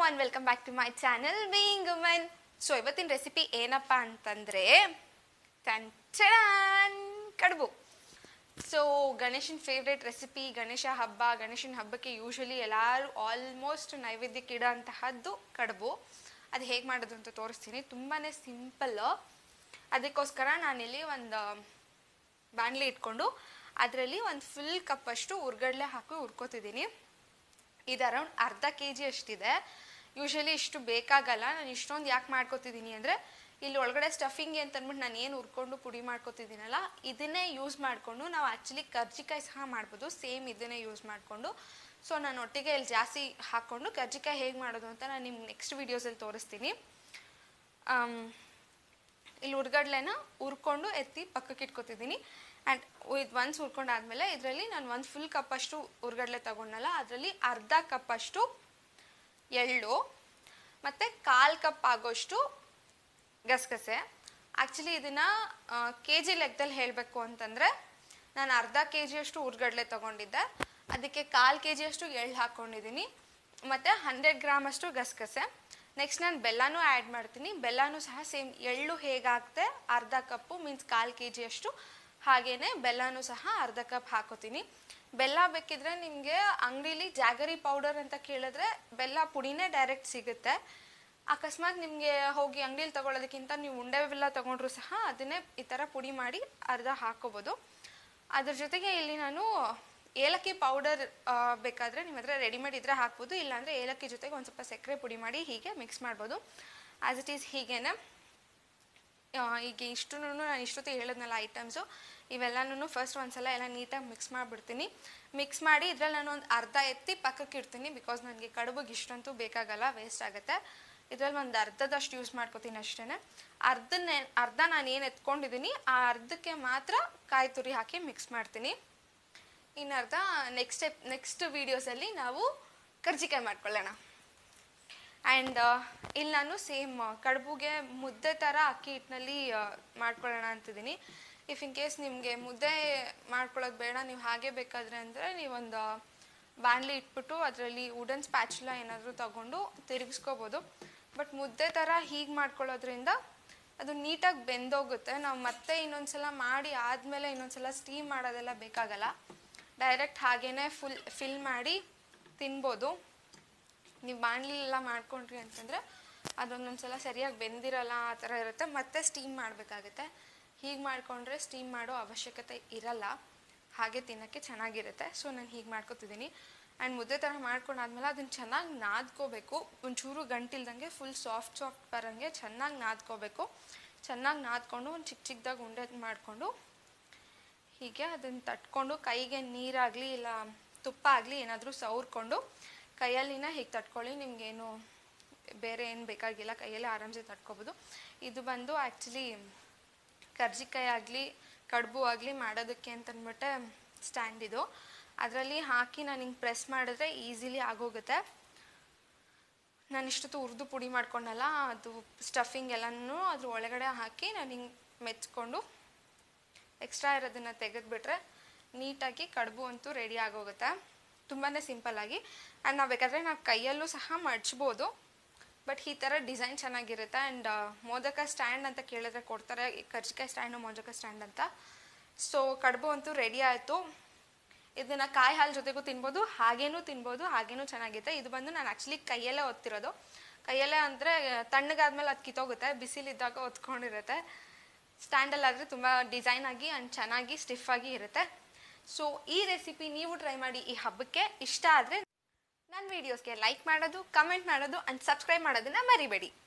and welcome back to my channel being woman so ಇವತ್ತಿನ recipe ಏನಪ್ಪ ಅಂತಂದ್ರೆ ಟಂಚಡಾನ್ ಕಡುಬು ಸೊ ಗಣೇಶನ ಫೇವ್ರೆಟ್ ರೆಸಿಪಿ ಗಣೇಶ ಹಬ್ಬ ಗಣೇಶನ ಹಬ್ಬಕ್ಕೆ ಯೂಶಲಿ ಎಲ್ಲರೂ ಆಲ್ಮೋಸ್ಟ್ ನೈವೇದ್ಯಕ್ಕೆ ಇಡೋ ಅಂತಹದ್ದು ಕಡುಬು ಅದು ಹೇಗೆ ಮಾಡೋದು ಅಂತ ತೋರಿಸ್ತೀನಿ ತುಂಬಾ ಸಿಂಪಲ್ಲು ಅದಕ್ಕೋಸ್ಕರ ನಾನಿಲ್ಲಿ ಒಂದು ಬಾಣಲಿ ಇಟ್ಕೊಂಡು ಅದರಲ್ಲಿ ಒಂದು ಫುಲ್ ಕಪ್ಪಷ್ಟು ಉರ್ಗಡ್ಲೆ ಹಾಕಿ ಹುರ್ಕೋತಿದ್ದೀನಿ ಇದು ಅರೌಂಡ್ ಅರ್ಧ ಕೆ ಜಿ ಅಷ್ಟಿದೆ ಯೂಶಲಿ ಇಷ್ಟು ಬೇಕಾಗಲ್ಲ ನಾನು ಇಷ್ಟೊಂದು ಯಾಕೆ ಮಾಡ್ಕೋತಿದ್ದೀನಿ ಅಂದರೆ ಇಲ್ಲಿ ಒಳಗಡೆ ಸ್ಟಫಿಂಗ್ ಅಂತ ಅಂದ್ಬಿಟ್ಟು ನಾನು ಏನು ಹುರ್ಕೊಂಡು ಪುಡಿ ಮಾಡ್ಕೋತಿದ್ದೀನಲ್ಲ ಇದನ್ನೇ ಯೂಸ್ ಮಾಡಿಕೊಂಡು ನಾವು ಆ್ಯಕ್ಚುಲಿ ಕರ್ಜಿಕಾಯಿ ಸಹ ಮಾಡ್ಬೋದು ಸೇಮ್ ಇದನ್ನೇ ಯೂಸ್ ಮಾಡಿಕೊಂಡು ಸೊ ನಾನು ಒಟ್ಟಿಗೆ ಇಲ್ಲಿ ಜಾಸ್ತಿ ಹಾಕ್ಕೊಂಡು ಕರ್ಜಿಕಾಯಿ ಹೇಗೆ ಮಾಡೋದು ಅಂತ ನಾನು ನಿಮ್ಗೆ ನೆಕ್ಸ್ಟ್ ವೀಡಿಯೋಸಲ್ಲಿ ತೋರಿಸ್ತೀನಿ ಆಮ್, ಇಲ್ಲಿ ಉರ್ಗಡ್ಲೆನ ಹುರ್ಕೊಂಡು ಎತ್ತಿ ಪಕ್ಕಕ್ಕೆ ಇಟ್ಕೊತಿದ್ದೀನಿ ಆ್ಯಂಡ್ ಇದು ಒನ್ಸ್ ಹುರ್ಕೊಂಡಾದ್ಮೇಲೆ ಇದರಲ್ಲಿ ನಾನು ಒಂದು ಫುಲ್ ಕಪ್ಪಷ್ಟು ಉರ್ಗಡ್ಲೆ ತಗೊಂಡಲ್ಲ ಅದರಲ್ಲಿ ಅರ್ಧ ಕಪ್ಪಷ್ಟು ಎಳ್ಳು ಮತ್ತು ಕಾಲು ಕಪ್ ಆಗೋಷ್ಟು ಗಸಗಸೆ ಆ್ಯಕ್ಚುಲಿ ಇದನ್ನು ಕೆ ಜಿ ಲೆಕ್ಕದಲ್ಲಿ ಹೇಳಬೇಕು ಅಂತಂದರೆ ನಾನು ಅರ್ಧ ಕೆ ಜಿಯಷ್ಟು ಉರ್ಗಡ್ಲೆ ತೊಗೊಂಡಿದ್ದೆ ಅದಕ್ಕೆ ಕಾಲು ಕೆ ಜಿಯಷ್ಟು ಎಳ್ಳು ಹಾಕ್ಕೊಂಡಿದ್ದೀನಿ ಮತ್ತು ಹಂಡ್ರೆಡ್ ಗ್ರಾಮಷ್ಟು ಗಸಗಸೆ ನೆಕ್ಸ್ಟ್ ನಾನು ಬೆಲ್ಲನೂ ಆ್ಯಡ್ ಮಾಡ್ತೀನಿ ಬೆಲ್ಲನೂ ಸಹ ಸೇಮ್ ಎಳ್ಳು ಹೇಗಾಗುತ್ತೆ ಅರ್ಧ ಕಪ್ಪು ಮೀನ್ಸ್ ಕಾಲು ಕೆ ಜಿಯಷ್ಟು ಹಾಗೇನೆ ಬೆಲ್ಲನೂ ಸಹ ಅರ್ಧ ಕಪ್ ಹಾಕೋತೀನಿ ಬೆಲ್ಲ ಬೇಕಿದ್ರೆ ನಿಮಗೆ ಅಂಗಡೀಲಿ ಜಾಗರಿ ಪೌಡರ್ ಅಂತ ಕೇಳಿದ್ರೆ ಬೆಲ್ಲ ಪುಡಿನೇ ಡೈರೆಕ್ಟ್ ಸಿಗುತ್ತೆ ಅಕಸ್ಮಾತ್ ನಿಮಗೆ ಹೋಗಿ ಅಂಗಡಿಲಿ ತಗೊಳ್ಳೋದಕ್ಕಿಂತ ನೀವು ಉಂಡೆ ಬೆಲ್ಲ ತಗೊಂಡ್ರು ಸಹ ಅದನ್ನೇ ಈ ಥರ ಪುಡಿ ಮಾಡಿ ಅರ್ಧ ಹಾಕೋಬೋದು ಅದ್ರ ಜೊತೆಗೆ ಇಲ್ಲಿ ನಾನು ಏಲಕ್ಕಿ ಪೌಡರ್ ಬೇಕಾದರೆ ನಿಮ್ಮ ಹತ್ರ ರೆಡಿಮೇಡ್ ಇದ್ರೆ ಹಾಕ್ಬೋದು ಇಲ್ಲಾಂದರೆ ಏಲಕ್ಕಿ ಜೊತೆಗೆ ಒಂದು ಸ್ವಲ್ಪ ಸಕ್ಕರೆ ಪುಡಿ ಮಾಡಿ ಹೀಗೆ ಮಿಕ್ಸ್ ಮಾಡ್ಬೋದು ಆ್ಯಸ್ ಇಟ್ ಈಸ್ ಹೀಗೇನೆ ಆ, ಈಗ ಇಷ್ಟು ನಾನು ಇಷ್ಟೊತ್ತಿಗೆ ಹೇಳಿದ್ನಲ್ಲ ಐಟಮ್ಸು ಇವೆಲ್ಲನೂ ಫಸ್ಟ್ ಒಂದ್ಸಲ ಎಲ್ಲ ನೀಟಾಗಿ ಮಿಕ್ಸ್ ಮಾಡಿಬಿಡ್ತೀನಿ ಮಿಕ್ಸ್ ಮಾಡಿ ಇದ್ರಲ್ಲಿ ನಾನು ಒಂದು ಅರ್ಧ ಎತ್ತಿ ಪಕ್ಕಕ್ಕೆ ಇಡ್ತೀನಿ ಬಿಕಾಸ್ ನನಗೆ ಕಡುಬಿಗೆ ಇಷ್ಟಂತೂ ಬೇಕಾಗಲ್ಲ ವೇಸ್ಟ್ ಆಗುತ್ತೆ ಇದ್ರಲ್ಲಿ ಒಂದು ಅರ್ಧದಷ್ಟು ಯೂಸ್ ಮಾಡ್ಕೋತೀನಿ ಅಷ್ಟೇ ಅರ್ಧನ್ನೇ ಅರ್ಧ ನಾನು ಏನು ಎತ್ಕೊಂಡಿದ್ದೀನಿ ಆ ಅರ್ಧಕ್ಕೆ ಮಾತ್ರ ಕಾಯಿ ತುರಿ ಹಾಕಿ ಮಿಕ್ಸ್ ಮಾಡ್ತೀನಿ ಇನ್ನು ಅರ್ಧ ನೆಕ್ಸ್ಟ್ ಸ್ಟೆಪ್ ನೆಕ್ಸ್ಟ್ ವೀಡಿಯೋಸಲ್ಲಿ ನಾವು ಕರ್ಜಿಕಾಯಿ ಮಾಡ್ಕೊಳ್ಳೋಣ ಆ್ಯಂಡ್ ಇಲ್ಲಿ ನಾನು ಸೇಮ್ ಕಡುಬುಗೆ ಮುದ್ದೆ ಥರ ಅಕ್ಕಿ ಹಿಟ್ಟಿನಲ್ಲಿ ಮಾಡ್ಕೊಳ್ಳೋಣ ಅಂತಿದ್ದೀನಿ ಇಫ್ ಇನ್ ಕೇಸ್ ನಿಮಗೆ ಮುದ್ದೆ ಮಾಡ್ಕೊಳ್ಳೋದು ಬೇಡ ನೀವು ಹಾಗೆ ಬೇಕಾದರೆ ಅಂದರೆ ನೀವೊಂದು ಬಾಣಲಿ ಇಟ್ಬಿಟ್ಟು ಅದರಲ್ಲಿ ವುಡನ್ ಸ್ಪ್ಯಾಚುಲ ಏನಾದರೂ ತಗೊಂಡು ತಿರುಗಿಸ್ಕೋಬೋದು ಬಟ್ ಮುದ್ದೆ ಥರ ಹೀಗೆ ಮಾಡ್ಕೊಳ್ಳೋದ್ರಿಂದ ಅದು ನೀಟಾಗಿ ಬೆಂದೋಗುತ್ತೆ ನಾವು ಮತ್ತೆ ಇನ್ನೊಂದ್ಸಲ ಮಾಡಿ ಆದಮೇಲೆ ಇನ್ನೊಂದ್ಸಲ ಸ್ಟೀಮ್ ಮಾಡೋದೆಲ್ಲ ಬೇಕಾಗಲ್ಲ ಡೈರೆಕ್ಟ್ ಹಾಗೇ ಫುಲ್ ಫಿಲ್ ಮಾಡಿ ತಿನ್ಬೋದು ನೀವು ಬಾಣಲಿಲೆಲ್ಲ ಮಾಡ್ಕೊಂಡ್ರಿ ಅಂತಂದರೆ ಅದೊಂದೊಂದ್ಸಲ ಸರಿಯಾಗಿ ಬೆಂದಿರಲ್ಲ ಆ ಥರ ಇರುತ್ತೆ ಮತ್ತೆ ಸ್ಟೀಮ್ ಮಾಡಬೇಕಾಗುತ್ತೆ ಹೀಗೆ ಮಾಡಿಕೊಂಡ್ರೆ ಸ್ಟೀಮ್ ಮಾಡೋ ಅವಶ್ಯಕತೆ ಇರಲ್ಲ ಹಾಗೆ ತಿನ್ನೋಕ್ಕೆ ಚೆನ್ನಾಗಿರುತ್ತೆ ಸೊ ನಾನು ಹೀಗೆ ಮಾಡ್ಕೊತಿದ್ದೀನಿ ಆ್ಯಂಡ್ ಮುದ್ದೆ ಥರ ಮಾಡ್ಕೊಂಡಾದ್ಮೇಲೆ ಅದನ್ನು ಚೆನ್ನಾಗಿ ನಾದ್ಕೋಬೇಕು ಒಂಚೂರು ಗಂಟಿಲ್ದಂಗೆ ಫುಲ್ ಸಾಫ್ಟ್ ಸಾಫ್ಟ್ ಬರೋಂಗೆ ಚೆನ್ನಾಗಿ ನಾದ್ಕೋಬೇಕು ಚೆನ್ನಾಗಿ ನಾದ್ಕೊಂಡು ಒಂದು ಚಿಕ್ಕ ಚಿಕ್ಕದಾಗಿ ಉಂಡೆ ಮಾಡಿಕೊಂಡು ಹೀಗೆ ಅದನ್ನು ತಟ್ಕೊಂಡು ಕೈಗೆ ನೀರಾಗಲಿ ಇಲ್ಲ ತುಪ್ಪ ಆಗಲಿ ಏನಾದರೂ ಸವರ್ಕೊಂಡು ಕೈಯಲ್ಲಿನ ಹೀಗೆ ತಟ್ಕೊಳ್ಳಿ ನಿಮಗೇನು ಬೇರೆ ಏನು ಬೇಕಾಗಿಲ್ಲ ಕೈಯಲ್ಲೇ ಆರಾಮ್ಸೆ ತಟ್ಕೊಬೋದು ಇದು ಬಂದು ಆ್ಯಕ್ಚುಲಿ ಕರ್ಜಿಕಾಯಿ ಆಗಲಿ ಕಡುಬು ಆಗಲಿ ಮಾಡೋದಕ್ಕೆ ಅಂತಂದ್ಬಿಟ್ಟೆ ಸ್ಟ್ಯಾಂಡ್ ಇದು ಅದರಲ್ಲಿ ಹಾಕಿ ನಾನು ಹಿಂಗೆ ಪ್ರೆಸ್ ಮಾಡಿದ್ರೆ ಈಸಿಲಿ ಆಗೋಗುತ್ತೆ ನಾನು ಇಷ್ಟೊತ್ತು ಹುರಿದು ಪುಡಿ ಮಾಡ್ಕೊಂಡಲ್ಲ ಅದು ಸ್ಟಫಿಂಗ್ ಎಲ್ಲನೂ ಅದ್ರ ಒಳಗಡೆ ಹಾಕಿ ನಾನು ಹಿಂಗೆ ಮೆಚ್ಕೊಂಡು ಎಕ್ಸ್ಟ್ರಾ ಇರೋದನ್ನು ತೆಗೆದುಬಿಟ್ರೆ ನೀಟಾಗಿ ಕಡುಬು ಅಂತೂ ರೆಡಿ ಆಗೋಗುತ್ತೆ ತುಂಬಾ ಸಿಂಪಲ್ಲಾಗಿ ಆ್ಯಂಡ್ ನಾವು ಬೇಕಾದರೆ ನಾವು ಕೈಯಲ್ಲೂ ಸಹ ಮಡ್ಚ್ಬೋದು ಬಟ್ ಈ ಥರ ಡಿಸೈನ್ ಚೆನ್ನಾಗಿರುತ್ತೆ ಆ್ಯಂಡ್ ಮೋದಕ ಸ್ಟ್ಯಾಂಡ್ ಅಂತ ಕೇಳಿದ್ರೆ ಕೊಡ್ತಾರೆ ಈ ಕರ್ಜಿಕಾಯಿ ಸ್ಟ್ಯಾಂಡು ಮೋದಕ ಸ್ಟ್ಯಾಂಡ್ ಅಂತ ಸೊ ಕಡುಬು ಅಂತೂ ರೆಡಿ ಆಯಿತು ಇದನ್ನು ಕಾಯಿ ಹಾಲು ಜೊತೆಗೂ ತಿನ್ಬೋದು ಹಾಗೇನೂ ತಿನ್ಬೋದು ಹಾಗೇನೂ ಚೆನ್ನಾಗಿದೆ ಇದು ಬಂದು ನಾನು ಆ್ಯಕ್ಚುಲಿ ಕೈಯಲ್ಲೇ ಒತ್ತಿರೋದು ಕೈಯಲ್ಲೇ ಅಂದರೆ ತಣ್ಣಗಾದ್ಮೇಲೆ ಅದು ಕಿತ್ತೋಗುತ್ತೆ ಬಿಸಿಲಿದ್ದಾಗ ಒತ್ಕೊಂಡಿರುತ್ತೆ ಸ್ಟ್ಯಾಂಡಲ್ಲಾದರೆ ತುಂಬ ಡಿಸೈನ್ ಆಗಿ ಆ್ಯಂಡ್ ಚೆನ್ನಾಗಿ ಸ್ಟಿಫ್ ಆಗಿ ಇರುತ್ತೆ ಸೊ ಈ ರೆಸಿಪಿ ನೀವು ಟ್ರೈ ಮಾಡಿ ಈ ಹಬ್ಬಕ್ಕೆ ಇಷ್ಟ ಆದರೆ ನನ್ನ ವೀಡಿಯೋಸ್ಗೆ ಲೈಕ್ ಮಾಡೋದು ಕಮೆಂಟ್ ಮಾಡೋದು ಆ್ಯಂಡ್ ಸಬ್ಸ್ಕ್ರೈಬ್ ಮಾಡೋದನ್ನ ಮರಿಬೇಡಿ